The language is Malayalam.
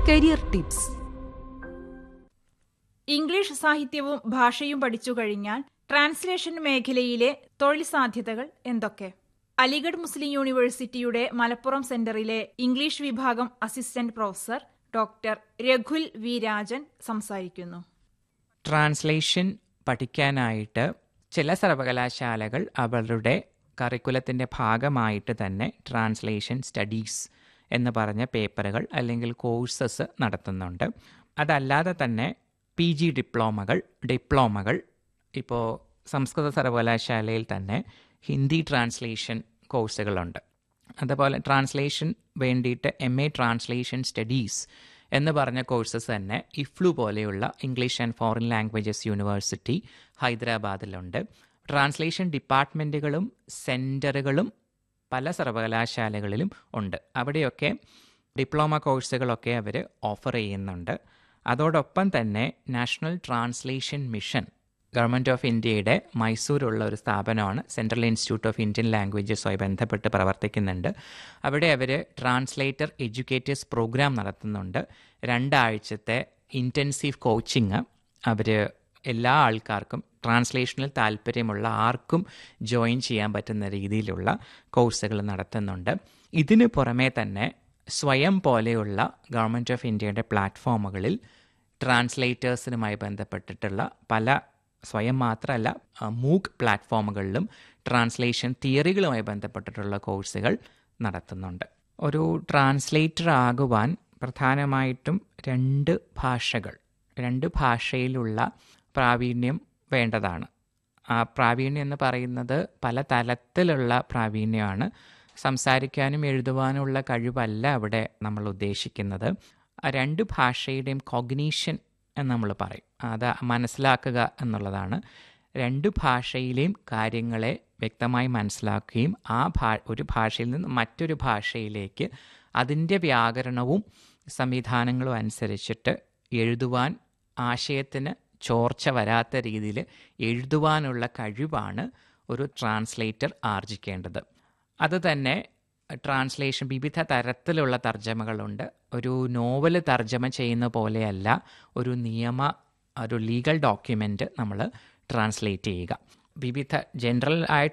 കരിയർ ടിപ്സ് ഇംഗ്ലീഷ് സാഹിത്യവും ഭാഷയും പഠിച്ചു കഴിഞ്ഞാൽ ട്രാൻസ്ലേഷൻ മേഖലയിലെ തൊഴിൽ സാധ്യതകൾ എന്തൊക്കെ അലിഗഡ് മുസ്ലിം യൂണിവേഴ്സിറ്റിയുടെ മലപ്പുറം സെന്ററിലെ ഇംഗ്ലീഷ് വിഭാഗം അസിസ്റ്റന്റ് പ്രൊഫസർ ഡോക്ടർ രഘുൽ വി രാജൻ സംസാരിക്കുന്നു ട്രാൻസ്ലേഷൻ പഠിക്കാനായിട്ട് ചില സർവകലാശാലകൾ അവരുടെ കറിക്കുലത്തിൻ്റെ ഭാഗമായിട്ട് തന്നെ ട്രാൻസ്ലേഷൻ സ്റ്റഡീസ് എന്ന് പറഞ്ഞ പേപ്പറുകൾ അല്ലെങ്കിൽ കോഴ്സസ് നടത്തുന്നുണ്ട് അതല്ലാതെ തന്നെ പി ജി ഡിപ്ലോമകൾ ഡിപ്ലോമകൾ ഇപ്പോൾ സംസ്കൃത സർവകലാശാലയിൽ തന്നെ ഹിന്ദി ട്രാൻസ്ലേഷൻ കോഴ്സുകളുണ്ട് അതുപോലെ ട്രാൻസ്ലേഷൻ വേണ്ടിയിട്ട് എം എ ട്രാൻസ്ലേഷൻ സ്റ്റഡീസ് എന്ന് പറഞ്ഞ കോഴ്സസ് തന്നെ ഇഫ്ലു പോലെയുള്ള English and foreign languages university ഹൈദരാബാദിലുണ്ട് ട്രാൻസ്ലേഷൻ ഡിപ്പാർട്ട്മെൻറ്റുകളും സെൻറ്ററുകളും പല സർവകലാശാലകളിലും ഉണ്ട് അവിടെയൊക്കെ ഡിപ്ലോമ കോഴ്സുകളൊക്കെ അവർ ഓഫർ ചെയ്യുന്നുണ്ട് അതോടൊപ്പം തന്നെ national translation mission government of ഇന്ത്യയുടെ മൈസൂരുള്ള ഒരു സ്ഥാപനമാണ് സെൻട്രൽ ഇൻസ്റ്റിറ്റ്യൂട്ട് ഓഫ് ഇന്ത്യൻ ലാംഗ്വേജസുമായി ബന്ധപ്പെട്ട് പ്രവർത്തിക്കുന്നുണ്ട് അവിടെ അവർ ട്രാൻസ്ലേറ്റർ എഡ്യൂക്കേറ്റേഴ്സ് പ്രോഗ്രാം നടത്തുന്നുണ്ട് രണ്ടാഴ്ചത്തെ ഇൻറ്റൻസീവ് കോച്ചിങ് അവർ എല്ലാ ആൾക്കാർക്കും ട്രാൻസ്ലേഷനിൽ താല്പര്യമുള്ള ആർക്കും ജോയിൻ ചെയ്യാൻ പറ്റുന്ന രീതിയിലുള്ള കോഴ്സുകൾ നടത്തുന്നുണ്ട് ഇതിനു പുറമേ തന്നെ സ്വയം പോലെയുള്ള ഗവൺമെൻറ് ഓഫ് ഇന്ത്യയുടെ പ്ലാറ്റ്ഫോമുകളിൽ ട്രാൻസ്ലേറ്റേഴ്സിനുമായി ബന്ധപ്പെട്ടിട്ടുള്ള പല സ്വയം മാത്രമല്ല മൂക്ക് പ്ലാറ്റ്ഫോമുകളിലും ട്രാൻസ്ലേഷൻ തിയറികളുമായി ബന്ധപ്പെട്ടിട്ടുള്ള കോഴ്സുകൾ നടത്തുന്നുണ്ട് ഒരു ട്രാൻസ്ലേറ്റർ ആകുവാൻ പ്രധാനമായിട്ടും രണ്ട് ഭാഷകൾ രണ്ട് ഭാഷയിലുള്ള പ്രാവീണ്യം വേണ്ടതാണ് ആ പ്രാവീണ്യം എന്ന് പറയുന്നത് പല തലത്തിലുള്ള പ്രാവീണ്യമാണ് സംസാരിക്കാനും എഴുതുവാനുമുള്ള കഴിവല്ല അവിടെ നമ്മൾ ഉദ്ദേശിക്കുന്നത് ആ രണ്ട് ഭാഷയുടെയും കോഗ്നീഷൻ എന്ന് നമ്മൾ പറയും അത് മനസ്സിലാക്കുക എന്നുള്ളതാണ് രണ്ട് ഭാഷയിലെയും കാര്യങ്ങളെ വ്യക്തമായി മനസ്സിലാക്കുകയും ആ ഭാ ഒരു ഭാഷയിൽ നിന്ന് മറ്റൊരു ഭാഷയിലേക്ക് അതിൻ്റെ വ്യാകരണവും സംവിധാനങ്ങളും അനുസരിച്ചിട്ട് എഴുതുവാൻ ആശയത്തിന് ചോർച്ച വരാത്ത രീതിയിൽ എഴുതുവാനുള്ള കഴിവാണ് ഒരു ട്രാൻസ്ലേറ്റർ ആർജിക്കേണ്ടത് അത് തന്നെ ട്രാൻസ്ലേഷൻ വിവിധ തരത്തിലുള്ള തർജ്ജമകളുണ്ട് ഒരു നോവൽ തർജ്ജമ ചെയ്യുന്ന പോലെയല്ല ഒരു നിയമ ഒരു ലീഗൽ ഡോക്യുമെൻ്റ് നമ്മൾ ട്രാൻസ്ലേറ്റ് ചെയ്യുക വിവിധ ജനറൽ ആയിട്ട്